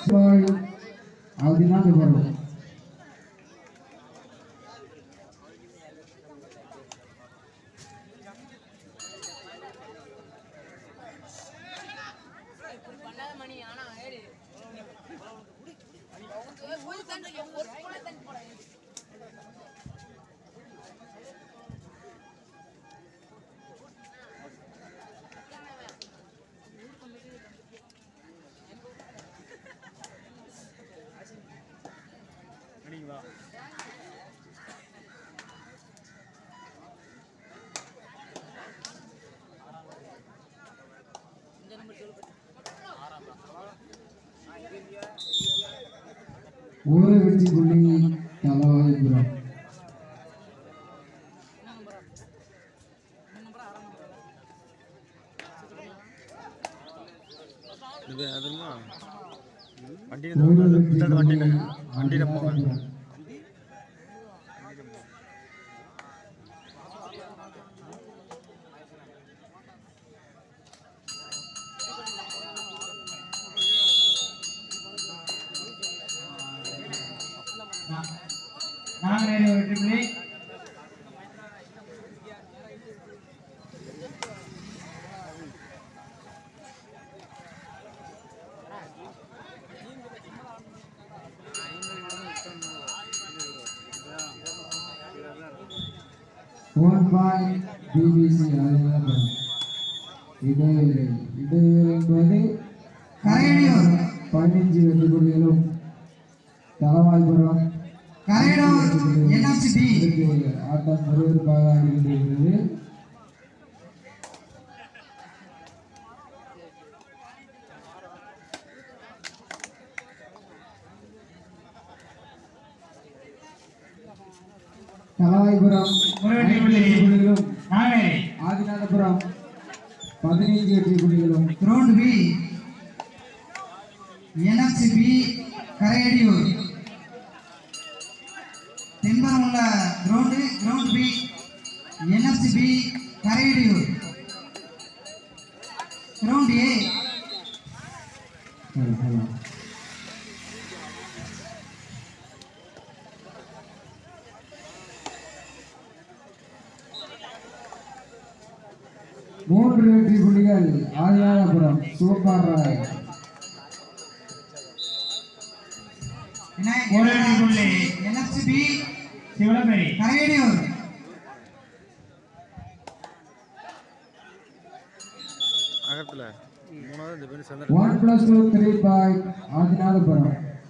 சிவாய் ஆதிநாதபுரம் ஒரு வெற்றி புள்ளி தலவாயிபுரம் இது அதுமா வண்டியில் இந்த வண்டியில் வண்டியில் போவேன் நாங்கள் ஒரு வெற்றி புள்ளி ஒன் பாயிண்ட் பிபிசி ஆதிநாதபுரம் இடைவேளை இடைவேளை என்பது கரையடியூர் பதினைஞ்சு வெற்றி புள்ளிகளும் தலவாய்புரம் கரையடூர் என்எஃப்சி இதற்கு ஆட்டம் விறுவிறுப்பாக ஆடிக்கொண்டிருக்கிறது தலவாய்புரம் ஒரு வெற்றி ஐந்து புள்ளி. வெற்றி புள்ளிகளும் நாகநேரி ஆதிநாதபுரம் பதினைந்து வெற்றி புள்ளிகளும் ground B NFC B Karaiyadiyur Thenparam உள்ள ground ground B NFC B Karaiyadiyur ground A சரி, சரி. மூன்று வெற்றி புள்ளிகள் ஆதிநாதபுரம் சூப்பர் ராய் ஒரு வெற்றி புள்ளி என்எஃப்சி பி சிவலப்பேரி கரையடியூர் அகத்தில் மூணாவது இந்த பேர் Chandra one plus two three point Adinathapuram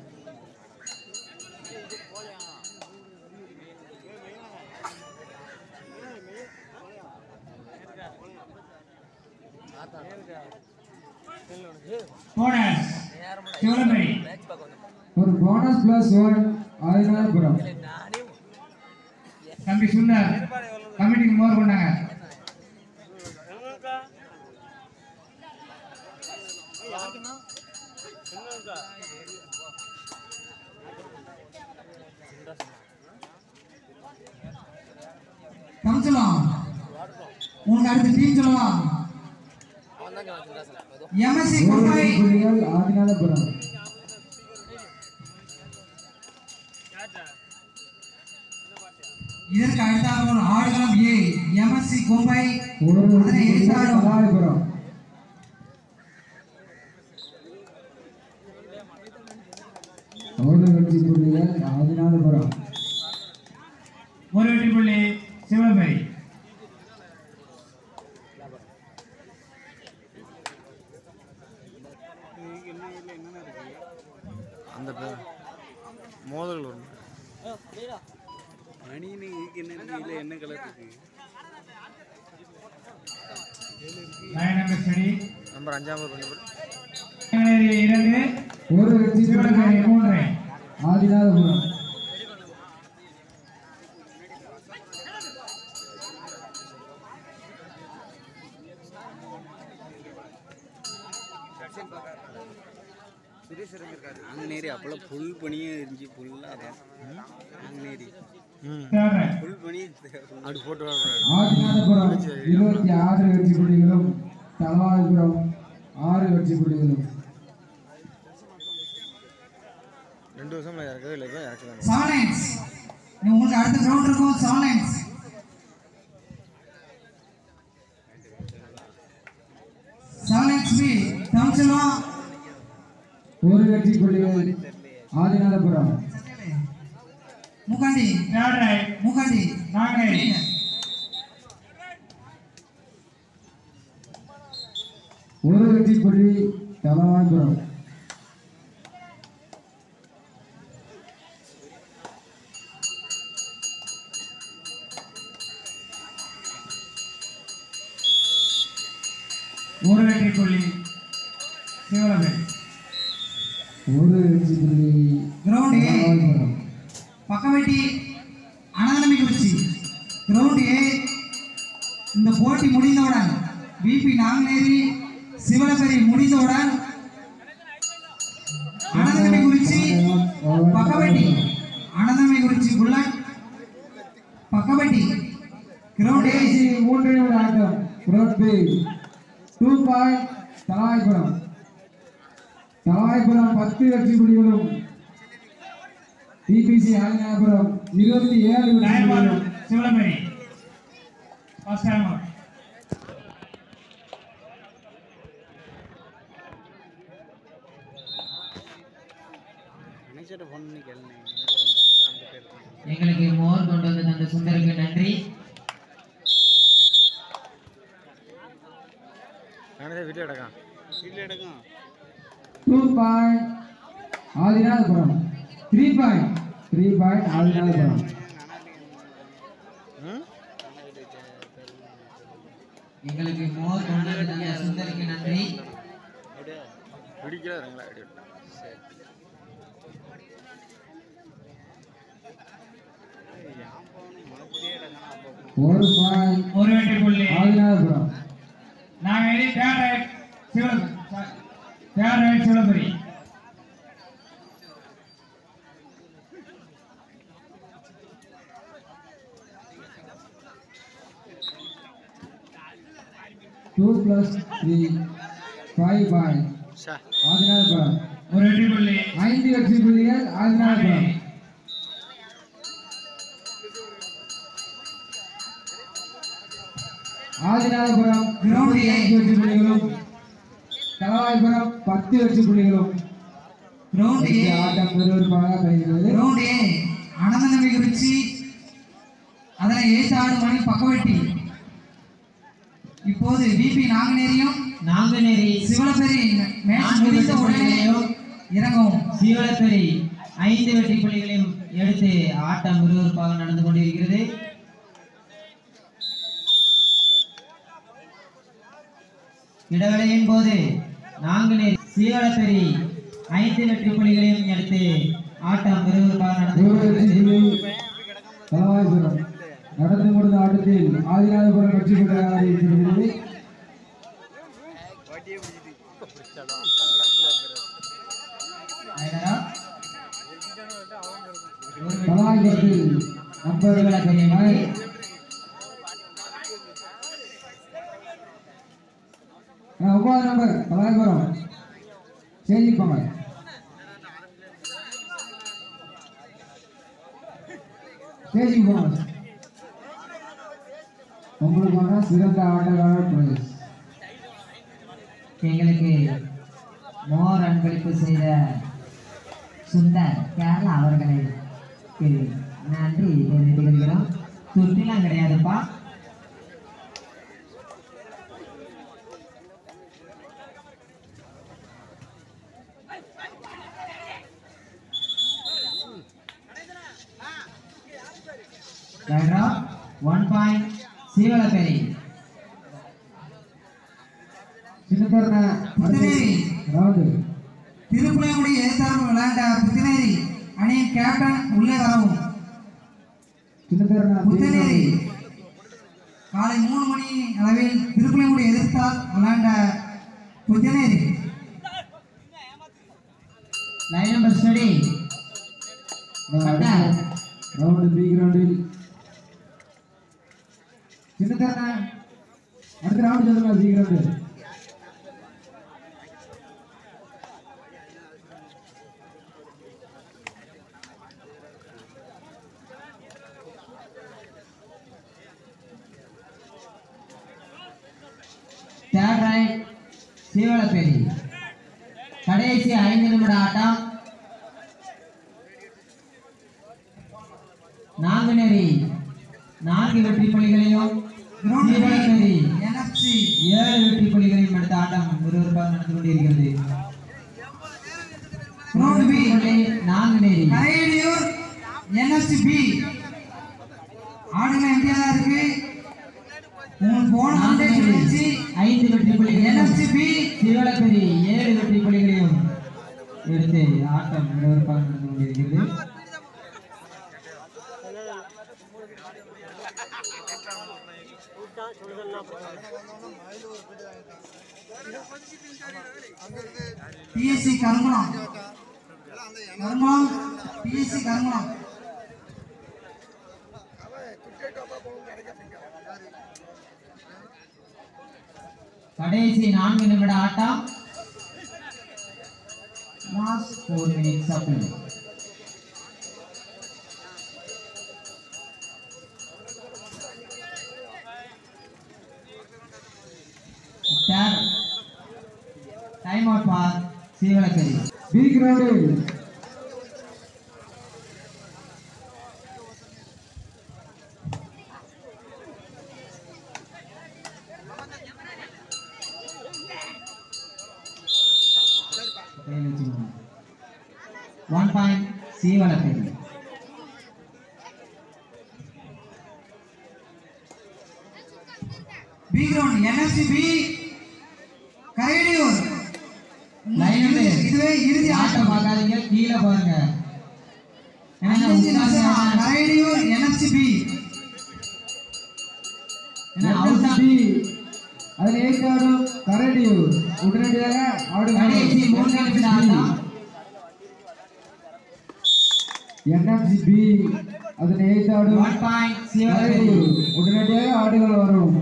bonus Sivalaperi ஒரு போனஸ் பிளஸ் ஒன் ஆதிநாதபுரம் தம்பி சுந்தர் கமிட்டிக்கு மோர் கொண்டாங்க கமிச்சலாம் உனக்கு அடுத்த டீம் சொல்லலாம் எம்எஸ்சி ஒரு கும்பை வெற்றி புள்ளிகள் ஆதிநாதபுரம் இதற்கு அடுத்தாக ஒரு ஆடுகளம் ஏ எம்எஸ்சி கும்பை ஒரு வெற்றி அதனை புள்ளிகள் எதிர்த்தாடும் தலவாய்புரம் ஒரு வெற்றி புள்ளிகள் ஆதிநாதபுரம் ஒரு வெற்றி புள்ளி சிவலப்பேரி அந்த பேர் மோதல் வரும் மணின்னு என்ன இல்லை என்ன கலர் இருக்கு நயன் நம்பர் ஸ்டடி நம்பர் அஞ்சாம் கொஞ்சம் பேர் நாங்குநேரி இரண்டு ஒரு வெற்றி சிவலப்பேரி புள்ளிகள் மூன்று ஆதிநாதபுரம் சுரேஷ் இருக்காரு நாங்குநேரி அப்போல்லாம் ஃபுல் பனியே இருந்துச்சு ஃபுல்லாக அதான் நாங்குநேரி ம் தேர்ட் ஃபுல் பனி அப்படி போட்டு வர ஆதிநாதபுரம் இருபத்தி ஆறு வெற்றி புள்ளிகளும் தலவாய்புரம் ஆறு வெற்றி புள்ளிகளும் ரெண்டு வருஷம் நான் இறக்கவே இல்லை இப்போ இறக்குறேன் செவன் லைன்ஸ் உங்களுக்கு அடுத்த கிரவுண்ட் இருக்கும் seven lines seven lines B Tamilselvam ஒரு வெற்றி புள்ளிகள் ஆதிநாதபுரம் முகாண்டி தேர்ட் ரைட் முகாண்டி நாகை ஒரு வெற்றி புள்ளி தலவாய்புரம் ஒரு வெற்றி புள்ளி சிவலபேரி ஒரு வெற்றி புள்ளி கிரவுண்ட் ஏ தலவாய்புரம் பக்கவெட்டி அனதனமி குறிச்சி கிரவுண்ட் ஏ இந்த போட்டி முடிந்தவுடன் பிபி நாங்குநேரி சிவலபெரி முடிந்தவுடன் அனதனமி குறிச்சி பக்கவெட்டி அனதனமி குறிச்சி புல்லட் பக்கவெட்டி கிரவுண்ட் ஏ கடைசி மூன்று நிமிட ஆட்டம் புரோட் B two point Thalaipuram Thalaipuram பத்து வெற்றி புள்ளிகளும் டிபிசி ஆதிநாதபுரம் இருபத்தி ஏழு வெற்றி டைம் புள்ளிகளும் சிவலபேரி ஃபர்ஸ்ட் டைம் அவுட் அனைச்சிட்ட ஃபோன் பண்ணி கேளுங்க அந்த பேர் எங்களுக்கு மோர் கொண்டு வந்து தந்த சுந்தருக்கு நன்றி நானே வீட்டில் கிடக்கான் வீட்டில் எடுக்கும் two point Adinathapuram three point three point Adinathapuram ம் எங்களுக்கு மோர் கொண்டு வந்து தந்த சுந்தருக்கு நன்றி அப்படியே பிடிக்கல இருங்களா அப்படி சரி ஏன் போகணும் மனசுலேயே இடங்கணும் அப்போ ஒரு பாயிண்ட் ஒரு வெற்றி புள்ளி Adinathapuram Nagai third right Sivalaperi third right Sivalaperi two plus three five point சா ஆதிநாதபுரம் ஒரு வெற்றி புள்ளி ஐந்து வெற்றி புள்ளிகள் ஆதிநாதபுரம் ஆதிநாதபுரம் Ground A. ஐந்து வெற்றி புள்ளிகளும் தலவாய்புரம் பத்து வெற்றி புள்ளிகளும் கிரவுண்ட் இந்த ஏ ஆட்டம் விறுவிறுப்பாக பெறுகிறது கிரவுண்ட் ஏ அனந்தநம்பி குறிச்சி அதனை ஏத்து ஆடு மணி பக்கவெட்டி இப்போது பிபி நாங்குநேரியும் நாங்குநேரி சிவலப்பெரி மேட்ச் நான்கு முடிந்த வெற்றி உடனே புள்ளிகளையும் இறங்கவும் சீவலப்பேரி ஐந்து வெற்றி புள்ளிகளையும் எடுத்து ஆட்டம் விறுவிறுப்பாக நடந்து கொண்டிருக்கிறது இடைவேளையின் போது நாங்குநேரி சீவலப்பேரி ஐந்து வெற்றி புள்ளிகளையும் எடுத்து ஆட்டம் விறுவிறுப்பாக நடந்து ஒரு வெற்றி கொண்டிருக்கிறது புள்ளி தலவாய்புரம் நடந்து முடிந்த ஆட்டத்தில் ஆதிநாதபுரம் வெற்றி பெற்றதாக இருக்கிறது ஐடரா? ஒரு வெற்றி தலவாய்புரத்தில் நம்பர் சீவலப்பேரி அணிக்கு ஆ, ஒன்பது நம்பர் தலாயபுரம் சேஞ்சிப்பாங்க ஸ்டேஜுக்கு போங்க உங்களுக்கான சிறந்த ஆட்டக்காரர் பிரைஸ் எங்களுக்கு மோர் அன்பளிப்பு செய்த சுந்தர் கேரளா அவர்களை நன்றி தெரிவித்துக் கொள்கிறோம் துட்டிலாம் கிடையாதுப்பா ஒன் பாயிண்ட் சீவலப்பேரி சின்னத்தரன புத்தனேரி ரவுண்டு திருப்புளையுடி எதிர்த்தாலும் விளையாண்ட புத்தனேரி அணியின் கேப்டன் உள்ளே வரவும் சின்னத்தரன புத்தனேரி காலை மூணு மணி அளவில் திருப்புளையுடி எதிர்த்தால் விளையாண்ட புத்தனேரி லைன் நம்பர் ஸ்டடி ரவுண்டு பி கிரவுண்டில் சின்னத்தரன அடுத்த ரவுண்டு சொல்லுங்க பி கிரவுண்டு சீவலப்பேரி கடைசி ஐந்து நிமிட ஆட்டம் நாங்குநேரி நான்கு வெற்றி புள்ளிகளையும் சீவலப்பேரி என்எஃப்சி ஏழு வெற்றி புள்ளிகளையும் எடுத்த ஆட்டம் விறுவிறுப்பாக நடந்து கொண்டிருக்கிறது road B Nanguneri Karaiyadiyur NFC B ஆடுகள் எம்டியா தான் இருக்கு உங்களுக்கு போன முன்னே சொல்லிச்சு ஐந்து வெற்றி புள்ளிகள் என்எஃப்சி பி சிவலப்பேரி ஏழு வெற்றி புள்ளிகளையும் எடுத்து ஆட்டம் விறுவிறுப்பாக நடந்து கொண்டிருக்கிறது பிஎஸ்சி கருங்குளம் கருங்குளம் பிஎஸ்சி கருங்குளம் கடைசி நான்கு நிமிட ஆட்டம் last four minutes of time out for Seevalakkari B கிரவுண்டில் one point Seevalakkari B ground NFC B Karaiyadiyur line இதுவே இறுதி ஆட்டம் ஆட்டம் பார்க்காதீங்க கீழே பாருங்க ஏன்னா அஞ்சு நிமிஷம் உட்கார்ந்து கரையடியூர் என்எஃப்சி பி ஏன்னா அவுட் ஆஃப் பி அதில் ஏற்காடும் கரடியூர் உடனடியாக கடைசி மூன்று நிமிஷம் ஆட்டம் என்எஃப்சி பி அதில் ஏற்காடும் ஒன் பாயிண்ட் சீவலக்கரி கரடியூர் உடனடியாக ஆடுகள் வரும்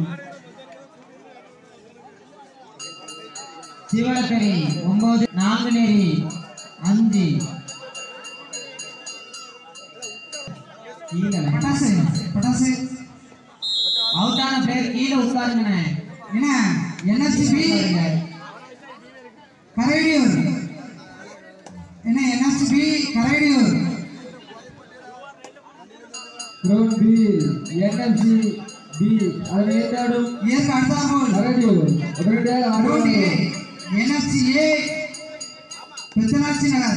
சிவலக்கரி ஒன்பது நாங்குநேரி அஞ்சு கீழே பட்டாசு பட்டாசு அவுட்டான பிளேயர் கீழே உட்காருங்கண்ணே என்ன என்எஃப்சி பி கரையடியூர் என்ன NFC B Karaiyadiyur ground B NFC B அதில் ஏற்காடும் ஏற்கு அடுத்தாற்போல் கரடியூர் உடனடியாக ஆடுகள் ரோடு வரும் NFC A Pethanatchi Nagar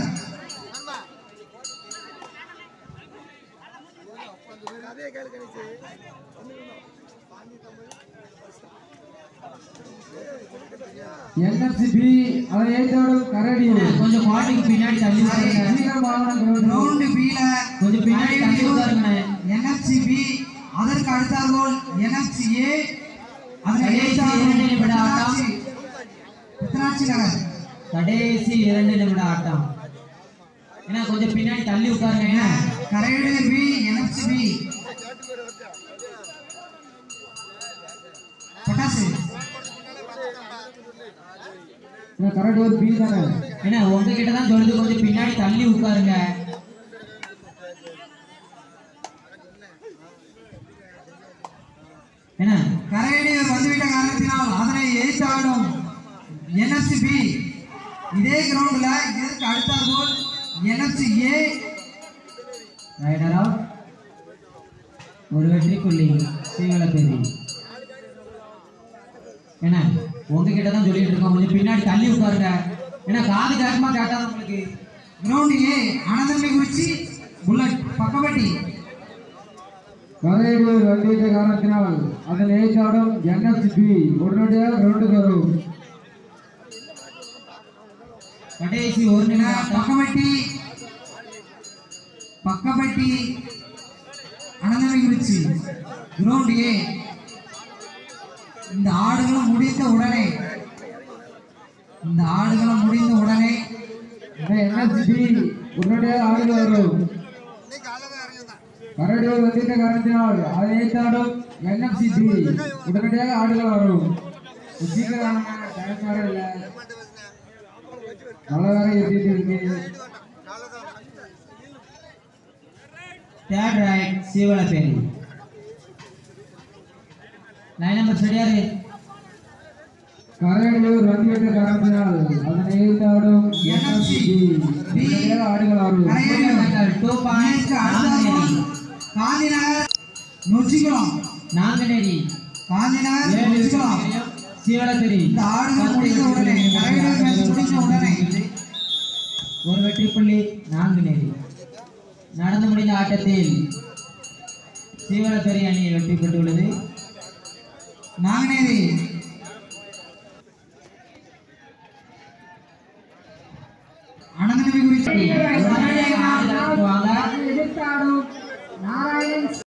NFC B அதில் ஏற்காடும் கரடியூர் கொஞ்சம் பாட்டுக்கு பின்னாடி தள்ளி உட்காருங்க சீக்கிரமான கிரவுண்ட் ரவுண்டு பில கொஞ்சம் பின்னாடி தள்ளி உட்காருங்கண்ணே என்எஃப்சி பி அதற்கு அடுத்தாற்போல் என்எஃப்சி ஏ அதற்கு கடைசி இரண்டு நிமிட ஆட்டம். பெத்தனாட்சி நகர் கடைசி இரண்டு நிமிட ஆட்டம் ஏன்னா கொஞ்சம் பின்னாடி தள்ளி உட்காருங்க ஏன்னா கரையடியூர் பி என்எஃப்சி பி பட்டாசு கரடியூர் பி தானே ஏன்னா உங்ககிட்ட தான் சொல்லுது கொஞ்சம் பின்னாடி தள்ளி உட்காருங்க என்ன கரையடியூர் வந்துவிட்ட காரணத்தினால் அதனை எதிர்த்தாடும் என்எஃப்சி பி இதே கிரவுண்ட்ல இதற்கு அடுத்தாற்போல் என்எஃப்சி ஏ ரைடர் அவுட் ஒரு வெற்றி புள்ளி சீவலப்பேரி என்ன உங்ககிட்ட தான் சொல்லிட்டு இருக்கோம் கொஞ்சம் பின்னாடி தள்ளி உட்காருங்க ஏன்னா காது கேட்குமா கேட்டாதான் உங்களுக்கு கிரவுண்ட் ஏ அனந்தமி குறிச்சி புல்லட் பக்கவட்டி கரையடியூர் வந்துவிட்ட காரணத்தினால் அதில் ஏற்காடும் என்எஃப்சி பி உடனடியாக கிரவுண்டுக்கு வரும் கடைசி ஒரு நிமிடம் ஆட்டம். பக்கவட்டி பக்கவட்டி அனந்தமி குறிச்சி கிரவுண்ட் ஏ இந்த ஆடுகளும் முடிந்த உடனே இந்த ஆடுகளும் முடிந்த உடனே என்எஃப்சி பி உடனடியாக ஆடுகள் வரும் கரடியூர் வந்துவிட்ட காரணத்தினால் அதை ஏற்காடும் என்எஃப்சி பி உடனடியாக ஆடுகள் வரும் சீக்கிரம் டைம் வேற இல்லை மழை வேற ஏற்றிட்டு இருக்கு third right Seevalaperi line number சரியாரு கரையடியூர் ரன் என்ற காரணத்தினால் அதனை எதிர்த்தாடும் என்எஃப்சி உடனடியாக ஆடுகள் ஆடும் டூ பாயிண்ட் நாங்குநேரி காந்திநகர் நொச்சிக்குளம் நாங்குநேரி காந்திநகர் ஏழு நொச்சிக்குளம் வெற்றிகளையும் சீவலத்தரி இந்த ஆடுகள் முடிந்த உடனே கரையடியூர் மேட்ச் முடிந்த உடனே ஒரு வெற்றி புள்ளி நாங்குநேரி நடந்து முடிந்த ஆட்டத்தில் சீவலத்தரி அணி வெற்றி பெற்றுள்ளது நாங்குநேரி அனந்தநம்பி குறிச்சி